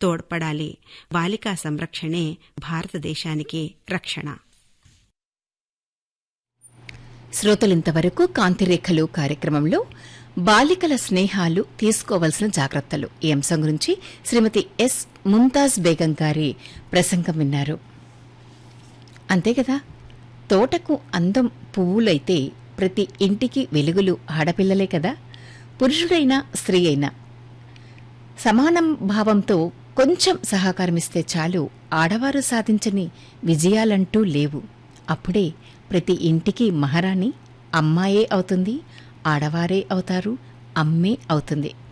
తోడ్పడాలి బాలికా సంరక్షణే భారతదేశానికి రక్షణ శ్రోతలింతవరకు కాంతిరేఖలు కార్యక్రమంలో బాలికల స్నేహాలు తీసుకోవలసిన జాగ్రత్తలు ఈ అంశం గురించి శ్రీమతి ఎస్ ముంతాజ్ బేగం గారి ప్రసంగం విన్నారు అంతే కదా తోటకు అందం పువ్వులైతే ప్రతి ఇంటికి వెలుగులు ఆడపిల్లలే కదా పురుషుడైనా స్త్రీ అయినా సమానం భావంతో కొంచెం సహకారమిస్తే చాలు ఆడవారు సాధించని విజయాలంటూ లేవు అప్పుడే ప్రతి ఇంటికి మహారాణి అమ్మాయే అవుతుంది ఆడవారే అవుతారు అమ్మే అవుతుంది